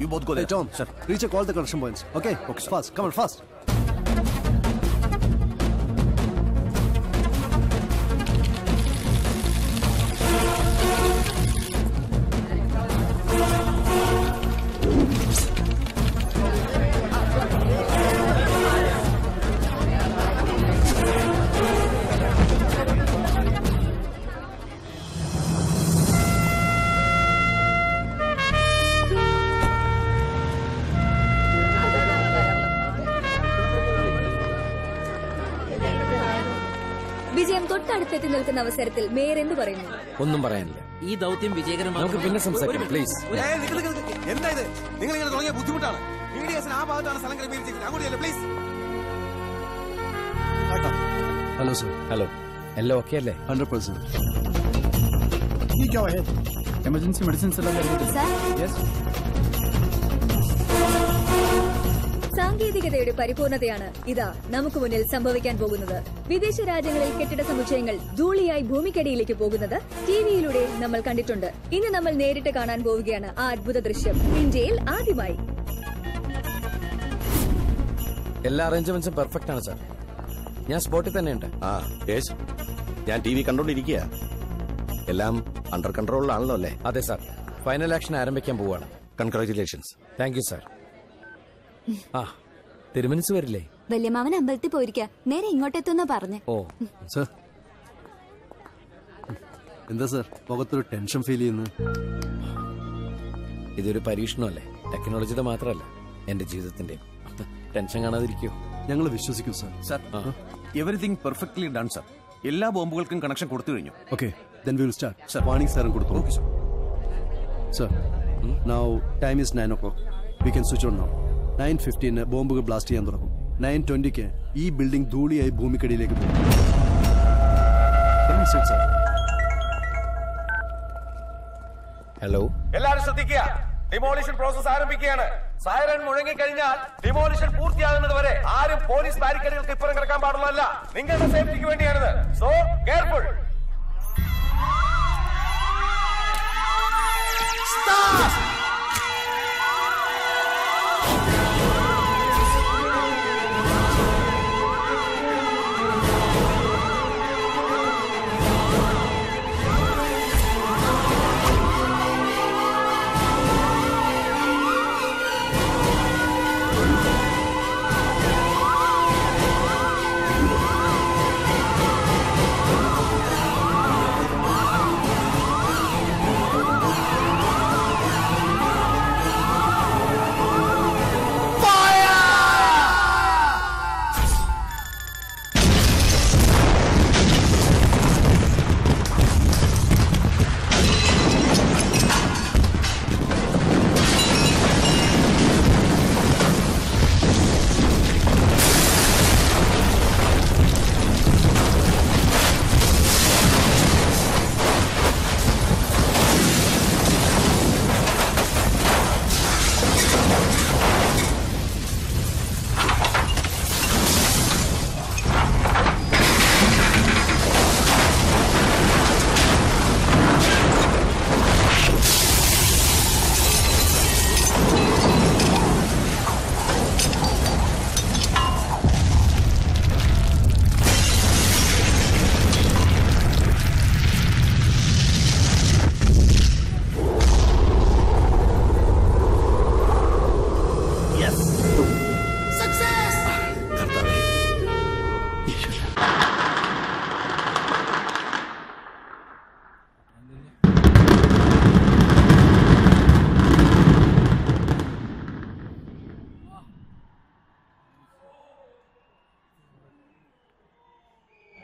both go Hey, there. Tom, sir. Recheck all the connection points. Okay? Okay, Fast. Come on, fast. വിജയം തൊട്ടടുത്തെത്തി നിൽക്കുന്ന അവസരത്തിൽ mayor എന്ത് പറയുന്നു ഒന്നും പറയാനില്ല ഈ ദൗത്യം വിജയകരമാണ് നമുക്ക് പിന്നെ സംസാരിക്കാം പ്ലീസ് ഏയ്, നിക്ക്, നിക്ക്, നിക്ക്. എന്താ ഇത് നിങ്ങൾ ഇങ്ങനെ തുടങ്ങിയ ബുദ്ധിമുട്ടാണ് മീഡിയസിന് ആ ഭാഗത്താണ് സ്ഥലം ക്രമീകരിച്ചിരിക്കുന്നത് അങ്ങോട്ട് പ്ലീസ് Hello, sir. ഹലോ എല്ലാം ഓക്കെ അല്ലേ 100%. എമർജൻസി മെഡിസിൻസ് എല്ലാം സാങ്കേതികതയുടെ പരിപൂർണതയാണ് ഇതാ നമുക്ക് മുന്നിൽ സംഭവിക്കാൻ പോകുന്നത് വിദേശ രാജ്യങ്ങളിൽ കെട്ടിട സമുച്ചയങ്ങൾ ധൂളിയായി ഭൂമിക്കടിയിലേക്ക് പോകുന്നത് ടിവിയിലൂടെ നമ്മൾ കണ്ടിട്ടുണ്ട് ഇന്ന് നമ്മൾ നേരിട്ട് കാണാൻ പോവുകയാണ് ആ അത്ഭുത ദൃശ്യം ഇന്ത്യയിൽ ആദ്യമായി എല്ലാ അറേഞ്ച്മെന്റ്സും പെർഫെക്റ്റ് ആണ് സാർ ഞാൻ സ്പോട്ടിൽ തന്നെയുണ്ട് ആ യേശ് ഞാൻ ടി വി കണ്ടോണ്ടിരിക്കുക എല്ലാം അണ്ടർ കൺട്രോളിലാണല്ലോ അല്ലേ അതെ സാർ ഫൈനൽ ആക്ഷൻ ആരംഭിക്കാൻ പോവാണ് കൺഗ്രാചുലേഷൻസ് താങ്ക് യു സാർ ആ തിരുമനസ് വരില്ലേ വല്യമാവൻ അമ്പലത്തിൽ പോയിരിക്ക നേരെ ഇങ്ങോട്ടെത്തുന്ന പറഞ്ഞ് ഓ സർ എന്താ സർ മുഖത്തൊരു ടെൻഷൻ ഫീൽ ചെയ്യുന്നു ഇതൊരു പരീക്ഷണമല്ലേ ടെക്നോളജിയുടെ മാത്രമല്ല എന്റെ ജീവിതത്തിന്റെ ടെൻഷൻ കാണാതിരിക്കോ ഞങ്ങൾ വിശ്വസിക്കൂ sir sir everything perfectly done sir എല്ലാ ബോംബുകൾക്കും കണക്ഷൻ കൊടുത്തു കഴിഞ്ഞു okay then we will start sir warning സാറും കൊടുത്തു okay sir sir now time is nine o'clock we can switch on now nine fifteen ബോംബുകൾ ബ്ലാസ്റ്റ് ചെയ്യാൻ തുടങ്ങും nine ട്വന്റിക്ക് ഈ ബിൽഡിംഗ് ധൂളിയായി ഭൂമിക്കടിയിലേക്ക് പോകും Then sit, sir. ഹലോ എല്ലാവരും ശ്രദ്ധിക്കുക ഡിമോളിഷൻ പ്രോസസ് ആരംഭിക്കുകയാണ് സൈറൻ മുഴങ്ങി കഴിഞ്ഞാൽ ഡിമോളിഷൻ പൂർത്തിയാകുന്നത് വരെ ആരും പോലീസ് ബാരിക്കേഡുകൾക്ക് ഇപ്പുറം കിടക്കാൻ പാടുള്ളതല്ല നിങ്ങളുടെ സേഫ്റ്റിക്ക് വേണ്ടിയാണിത് സോ കെയർഫുൾ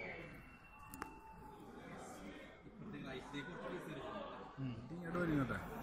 ഇങ്ങോട്ട് വരും കേട്ടോ